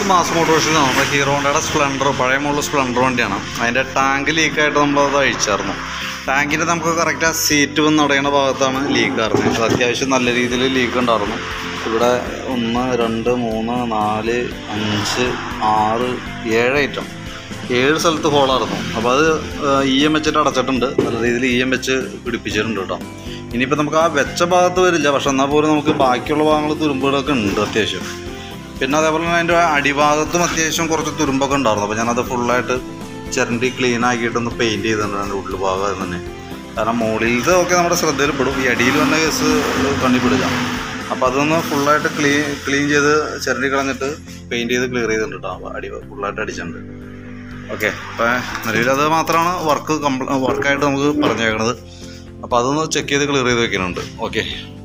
mass മോട്ടോഴ്സിലാണ് നമ്മുടെ hero ഹോണ്ടയുടെ Splendor പഴയ മോഡൽ സ്പ്ലെൻഡർ വണ്ടിയാണ് അതിൻ്റെ ടാങ്ക് ലീക്കായിട്ട് നമ്മളത് അഴിച്ചായിരുന്നു ടാങ്കിൻ്റെ നമുക്ക് കറക്റ്റ് ആ സീറ്റ് വന്ന് അടയുന്ന ഭാഗത്താണ് ലീക്ക് ആയിരുന്നത് അത് അത്യാവശ്യം നല്ല രീതിയിൽ ലീക്ക് ഉണ്ടായിരുന്നു ഇവിടെ ഒന്ന് രണ്ട് മൂന്ന് നാല് അഞ്ച് ആറ് ഏഴ് ഐറ്റം ഏഴ് സ്ഥലത്ത് ഹോളായിരുന്നു അപ്പോൾ അത് ഇ എം വെച്ചിട്ട് അടച്ചിട്ടുണ്ട് നല്ല രീതിയിൽ ഇ എം വെച്ച് പിടിപ്പിച്ചിട്ടുണ്ട് കേട്ടോ ഇനിയിപ്പോൾ നമുക്ക് ആ വെച്ച ഭാഗത്ത് വരില്ല പക്ഷെ എന്നാൽ പോലും നമുക്ക് ബാക്കിയുള്ള ഭാഗങ്ങൾ തുരുമ്പുകളൊക്കെ ഉണ്ട് അത്യാവശ്യം പിന്നെ അതേപോലെ തന്നെ അതിൻ്റെ അടിഭാഗത്തും അത്യാവശ്യം കുറച്ച് തുരുമ്പൊക്കെ ഉണ്ടായിരുന്നു അപ്പോൾ ഞാനത് ഫുള്ളായിട്ട് ചിരണ്ടി ക്ലീൻ ആക്കിയിട്ടൊന്ന് പെയിൻറ്റ് ചെയ്തിട്ടുണ്ട് അതിൻ്റെ ഉള്ളുഭാഗം തന്നെ കാരണം മുകളിലത്തെ ഒക്കെ നമ്മുടെ ശ്രദ്ധയിൽപ്പെടും ഈ അടിയിൽ വന്ന കേസ് കണ്ണിപ്പെടില്ല അപ്പോൾ അതൊന്ന് ഫുള്ളായിട്ട് ക്ലീൻ ക്ലീൻ ചെയ്ത് ചിരണ്ടി കളഞ്ഞിട്ട് പെയിൻറ്റ് ചെയ്ത് ക്ലിയർ ചെയ്തിട്ടുണ്ട് കേട്ടോ അടി ഫുള്ളായിട്ട് അടിച്ചിട്ടുണ്ട് ഓക്കെ അപ്പോൾ നിലവിൽ അത് മാത്രമാണ് വർക്ക് കംപ്ല വർക്കായിട്ട് നമുക്ക് പറഞ്ഞേക്കണത് അപ്പോൾ അതൊന്ന് ചെക്ക് ചെയ്ത് ക്ലിയർ ചെയ്ത് വെക്കുന്നുണ്ട് ഓക്കെ